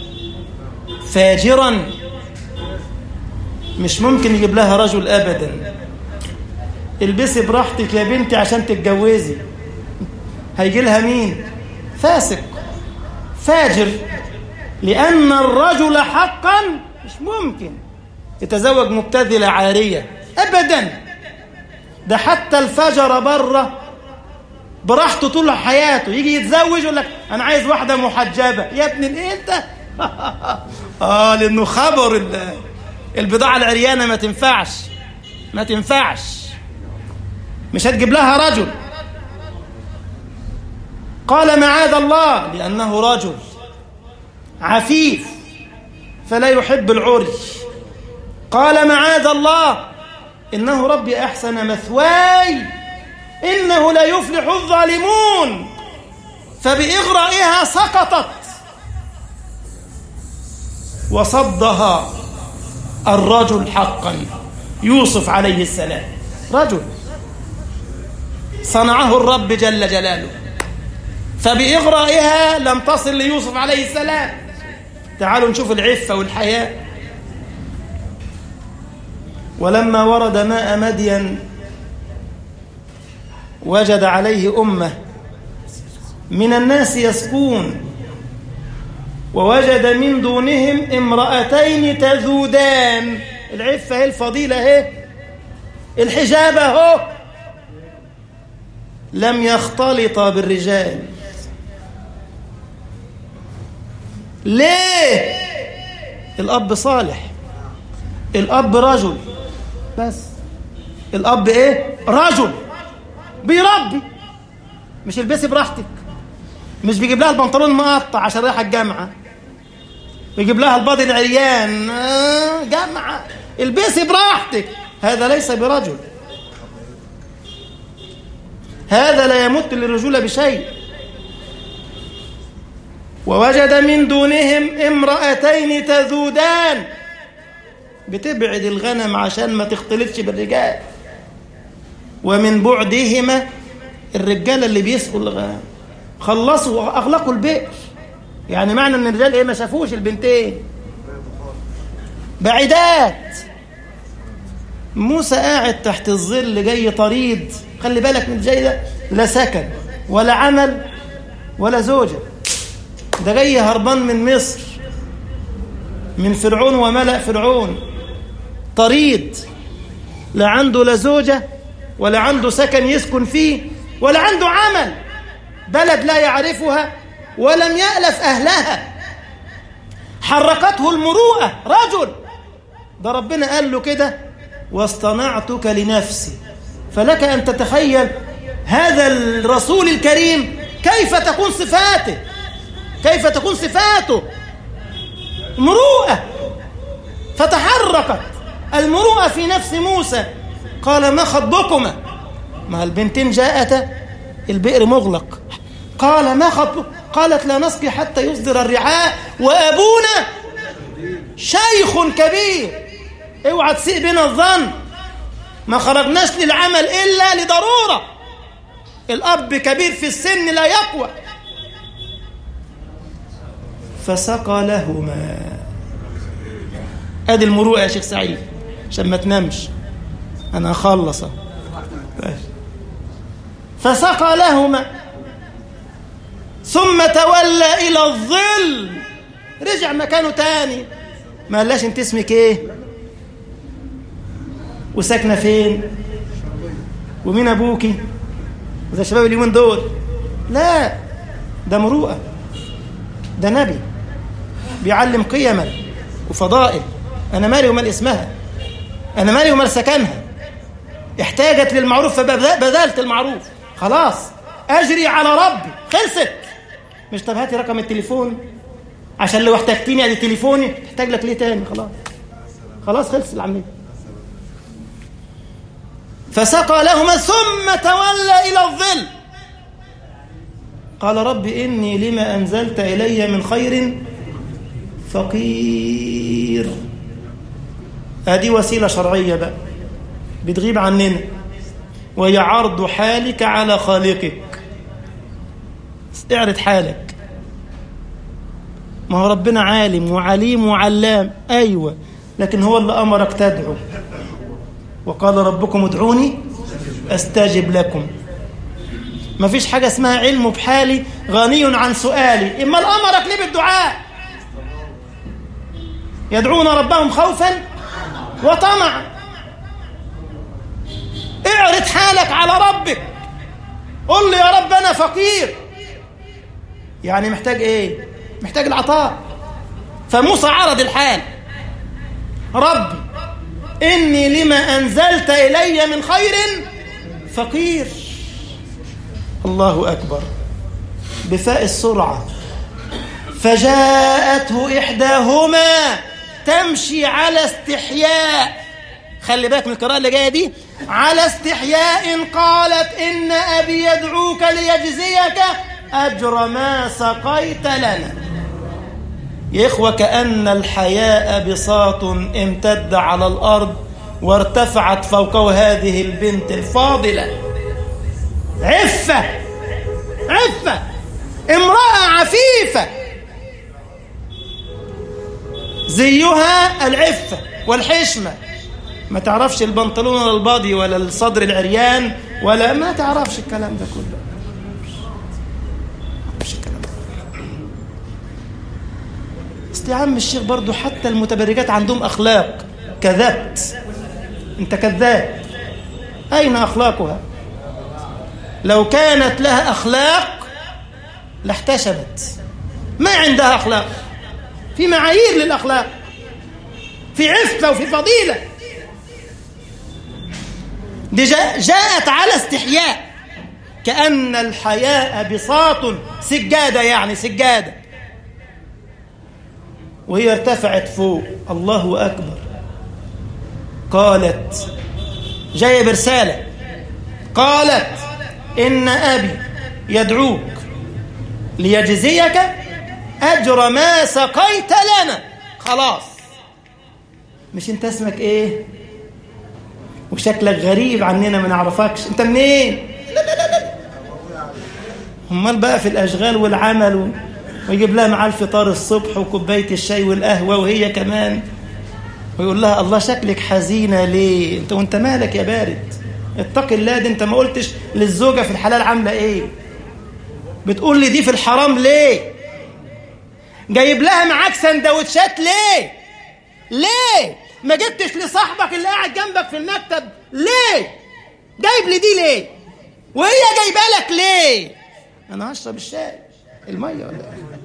فاجرا مش ممكن يجيب لها رجل أبدا البسي براحتك يا بنتي عشان تتجوزي هيجي لها مين فاسق فاجر لأن الرجل حقا مش ممكن يتزوج مبتذلة عارية أبدا ده حتى الفجر بره براحته طول حياته يجي يتزوج يقول لك أنا عايز واحدة محجبة يا ابن الإيه أنت آه لأنه خبر البضاعة العريانة ما تنفعش ما تنفعش مش هتجيب لها رجل قال معاذ الله لأنه رجل عفيف فلا يحب العري قال معاذ الله إنه ربي أحسن مثواي إنه لا يفلح الظالمون فبإغرائها سقطت وصدها الرجل حقا يوسف عليه السلام رجل صنعه الرب جل جلاله فبإغرائها لم تصل ليوسف عليه السلام تعالوا نشوف العفة والحياة ولما ورد ماء مدين وجد عليه أمة من الناس يسكون ووجد من دونهم امرأتين تذودان العفة هي الفضيلة هي الحجاب اهو لم يختلطا بالرجال ليه الأب صالح الأب رجل بس الأب إيه رجل بيربي مش البسي براحتك مش بيجيب لها البنطلون مقطع عشان رايحة الجامعة بيجيب لها الباضي العريان آه جامعة البسي براحتك هذا ليس برجل هذا لا يمت للرجولة بشيء ووجد من دونهم امرأتين تذودان بتبعد الغنم عشان ما تختلطش بالرجال ومن بعدهما الرجال اللي بيسقوا الغنم خلصوا واغلقوا البئر يعني معنى ان الرجال ايه ما شافوش البنتين بعيدات موسى قاعد تحت الظل جاي طريد خلي بالك من الجاي ده لا سكن ولا عمل ولا زوجة ده جاي هربان من مصر من فرعون وملأ فرعون طريد لا عنده لا زوجة ولا عنده سكن يسكن فيه ولا عنده عمل بلد لا يعرفها ولم يألف أهلها حركته المروءة رجل ده ربنا قال له كده واصطنعتك لنفسي فلك أن تتخيل هذا الرسول الكريم كيف تكون صفاته كيف تكون صفاته مروءة فتحركت المروءة في نفس موسى قال ما خطبكما ما البنتين جاءتا البئر مغلق قال ما خطبك قالت لا نسقي حتى يصدر الرعاء وأبونا شيخ كبير اوعى تسيء بنا الظن ما خرجناش للعمل إلا لضرورة الأب كبير في السن لا يقوى فسقى لهما ادي المروءه يا شيخ سعيد عشان ما تنامش انا اخلص فسقى لهما ثم تولى الى الظل رجع مكانه تاني ما قالش انت اسمك ايه وساكنه فين ومين ابوكي زي شباب اليومين دول لا ده مروءه ده نبي بيعلم قيما وفضائل أنا مالي ومال اسمها أنا مالي ومال سكنها احتاجت للمعروف فبذلت المعروف خلاص أجري على ربي خلصت مش طب هاتي رقم التليفون عشان لو احتجتيني ادي تليفوني احتاج لك ليه تاني خلاص خلاص خلص العملية فسقى لهما ثم تولى إلى الظل قال رب إني لما أنزلت إلي من خير فقير هذه وسيلة شرعية بقى بتغيب عننا وهي عرض حالك على خالقك اعرض حالك ما هو ربنا عالم وعليم وعلام أيوة لكن هو اللي أمرك تدعو وقال ربكم ادعوني أستجب لكم ما فيش حاجة اسمها علم بحالي غني عن سؤالي إما الأمرك ليه بالدعاء يدعون ربهم خوفا وطمعا اعرض حالك على ربك قل لي يا رب أنا فقير يعني محتاج ايه محتاج العطاء فموسى عرض الحال ربي إني لما أنزلت إلي من خير فقير الله أكبر بفاء السرعة فجاءته إحداهما تمشي على استحياء خلي بالك من القراءة اللي جاية دي على استحياء قالت إن أبي يدعوك ليجزيك أجر ما سقيت لنا يا إخوة كأن الحياء بساط امتد على الأرض وارتفعت فوقه هذه البنت الفاضلة عفة عفة امرأة عفيفة زيها العفة والحشمة ما تعرفش البنطلون ولا الباضي ولا الصدر العريان ولا ما تعرفش الكلام ده كله مش الكلام ده اصل يا عم الشيخ برضو حتى المتبرجات عندهم اخلاق كذبت انت كذاب اين اخلاقها لو كانت لها اخلاق لاحتشمت ما عندها اخلاق في معايير للاخلاق في عفه وفي فضيله دي جاءت على استحياء كأن الحياء بساط سجادة يعني سجادة وهي ارتفعت فوق الله أكبر قالت جاية برسالة قالت إن أبي يدعوك ليجزيك أجر ما سقيت لنا خلاص مش انت اسمك ايه وشكلك غريب عننا ما نعرفكش انت منين لا لا لا لا امال بقى في الاشغال والعمل و... ويجيب لها معاه الفطار الصبح وكوبايه الشاي والقهوه وهي كمان ويقول لها الله شكلك حزينه ليه انت وانت مالك يا بارد اتق الله دي انت ما قلتش للزوجة في الحلال عاملة ايه بتقول لي دي في الحرام ليه جايب لها معاك سندوتشات ليه ليه ما جبتش لصاحبك اللي قاعد جنبك في المكتب ليه جايب لي دي ليه وهي جايبه لك ليه انا هشرب الشاي الميه ولا ايه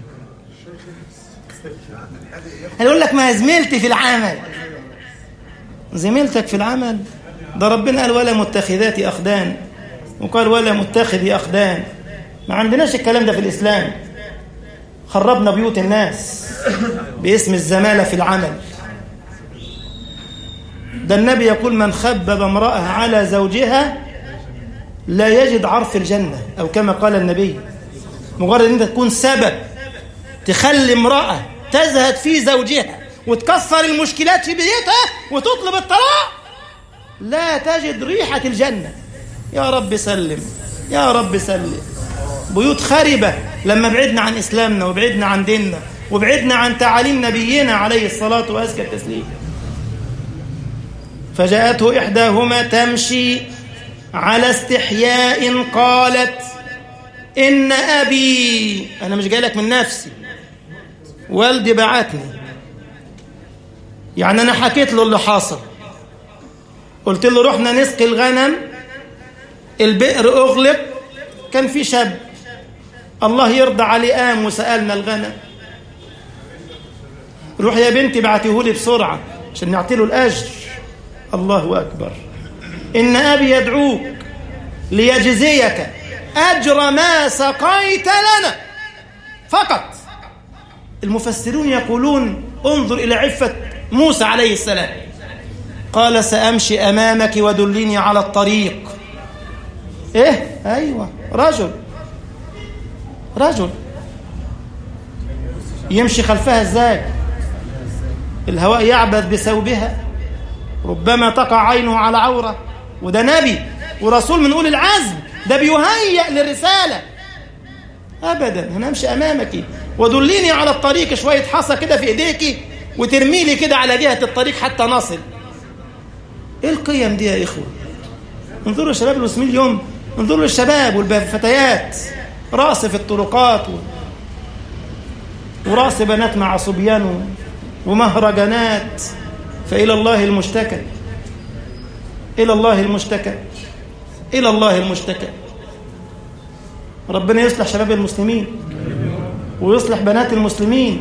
هيقول لك ما زميلتي في العمل زميلتك في العمل ده ربنا قال ولا متخذات أخدان وقال ولا متخذي أخدان ما عندناش الكلام ده في الإسلام خربنا بيوت الناس باسم الزمالة في العمل ده النبي يقول من خبب امرأة على زوجها لا يجد عرف الجنة أو كما قال النبي مجرد أن أنت تكون سبب تخلي امرأة تزهد في زوجها وتكسر المشكلات في بيتها وتطلب الطلاق لا تجد ريحة الجنة يا رب سلم يا رب سلم بيوت خربة لما بعدنا عن إسلامنا وبعدنا عن ديننا وبعدنا عن تعاليم نبينا عليه الصلاة وأزكى التسليم فجاءته إحداهما تمشي على استحياء قالت إن أبي أنا مش جاي لك من نفسي والدي بعتني يعني أنا حكيت له اللي حاصل قلت له رحنا نسقي الغنم البئر أغلق كان في شاب الله يرضى عليه قام وسألنا الغنم روح يا بنتي بعتيهولي بسرعة عشان نعطي له الأجر الله أكبر إن أبي يدعوك ليجزيك أجر ما سقيت لنا فقط المفسرون يقولون انظر إلى عفة موسى عليه السلام قال سأمشي أمامك ودلني على الطريق إيه أيوة رجل رجل يمشي خلفها إزاي الهواء يعبث بثوبها ربما تقع عينه على عورة وده نبي ورسول من أولي العزم ده بيهيأ للرسالة أبدا هنمشي أمامك ودليني على الطريق شوية حصى كده في إيديك وترمي لي كده على جهة الطريق حتى نصل إيه القيم دي يا إخوة انظروا الشباب المسلمين اليوم انظروا للشباب والفتيات رأس في الطرقات و... ورأس بنات مع صبيان ومهرجانات فإلى الله المشتكى إلى الله المشتكى إلى الله المشتكى ربنا يصلح شباب المسلمين ويصلح بنات المسلمين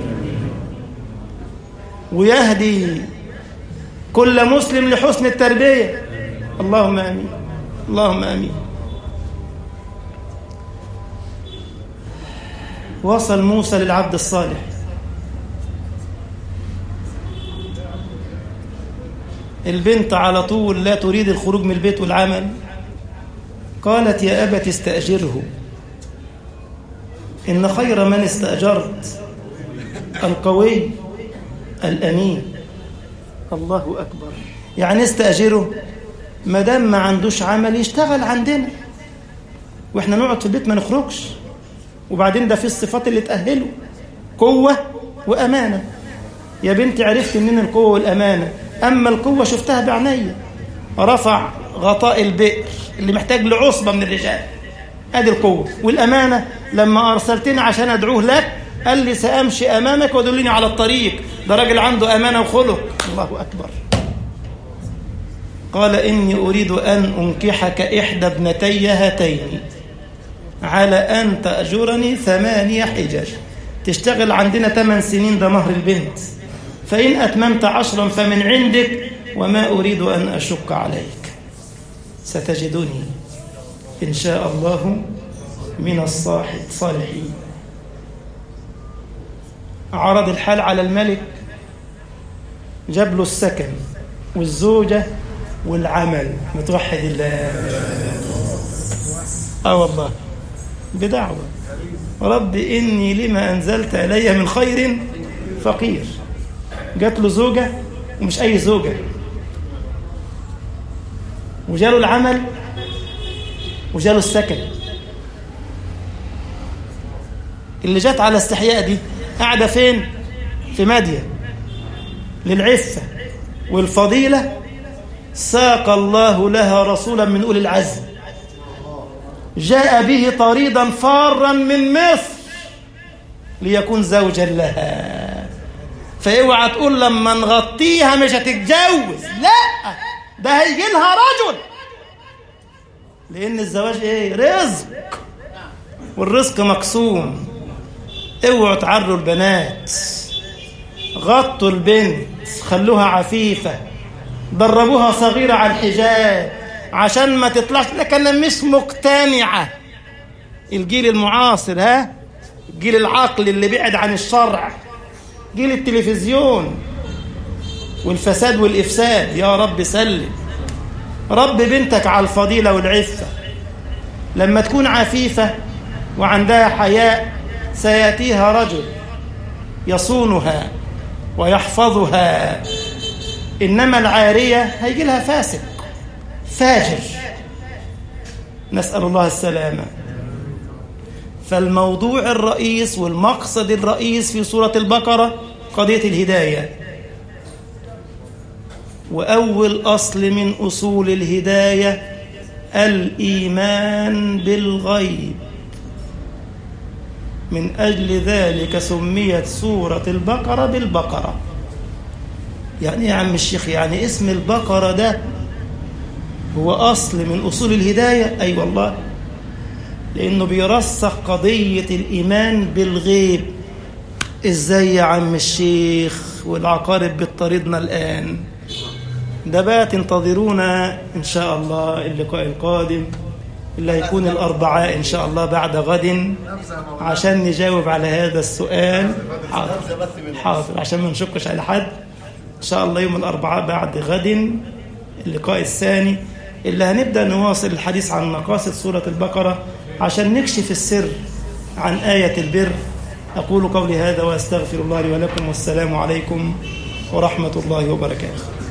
ويهدي كل مسلم لحسن التربية اللهم آمين اللهم آمين وصل موسى للعبد الصالح البنت على طول لا تريد الخروج من البيت والعمل قالت يا أبت استأجره إن خير من استأجرت القوي الأمين الله أكبر يعني استأجره ما دام ما عندوش عمل يشتغل عندنا واحنا نقعد في البيت ما نخرجش وبعدين ده في الصفات اللي تأهله قوة وأمانة يا بنتي عرفت منين القوة والأمانة أما القوة شفتها بعينيا رفع غطاء البئر اللي محتاج لعصبة من الرجال ادي القوة والأمانة لما أرسلتني عشان أدعوه لك قال لي سأمشي أمامك ودلني على الطريق ده راجل عنده أمانة وخلق الله أكبر قال إني أريد أن أنكحك إحدى ابنتي هاتين على أن تأجرني ثمانية حجج تشتغل عندنا ثمان سنين ده مهر البنت فإن أتممت عشرا فمن عندك وما أريد أن أشق عليك ستجدني إن شاء الله من الصالحين عرض الحال على الملك جاب له السكن والزوجة والعمل متوحد الله اه والله بدعوة رب إني لما أنزلت إلي من خير فقير جات له زوجة ومش أي زوجة وجاله العمل وجاله السكن اللي جات على استحياء دي قاعدة فين في مادية للعفة والفضيلة ساق الله لها رسولا من أولي العزم جاء به طريدا فارا من مصر ليكون زوجا لها فاوعى تقول لما نغطيها مش هتتجوز لا ده هيجي لها رجل لان الزواج ايه رزق والرزق مقسوم اوعوا تعروا البنات غطوا البنت خلوها عفيفه دربوها صغيره على الحجاب عشان ما تطلعش لكن انا مش مقتنعه الجيل المعاصر ها الجيل العقل اللي بعد عن الشرع جيل التلفزيون والفساد والإفساد يا رب سلم رب بنتك على الفضيلة والعفة لما تكون عفيفة وعندها حياء سيأتيها رجل يصونها ويحفظها إنما العارية هيجي لها فاسق فاجر نسأل الله السلامة فالموضوع الرئيس والمقصد الرئيس في سورة البقرة قضية الهداية وأول أصل من أصول الهداية الإيمان بالغيب من أجل ذلك سميت سورة البقرة بالبقرة يعني يا عم الشيخ يعني اسم البقرة ده هو أصل من أصول الهداية أي أيوة والله لأنه بيرسخ قضية الإيمان بالغيب إزاي يا عم الشيخ والعقارب بتطاردنا الآن ده بقى تنتظرونا إن شاء الله اللقاء القادم اللي هيكون الأربعاء إن شاء الله بعد غد عشان نجاوب على هذا السؤال حاضر حاضر عشان ما نشكش على حد إن شاء الله يوم الأربعاء بعد غد اللقاء الثاني اللي هنبدأ نواصل الحديث عن مقاصد سورة البقرة عشان نكشف السر عن آية البر أقول قولي هذا وأستغفر الله لي ولكم والسلام عليكم ورحمة الله وبركاته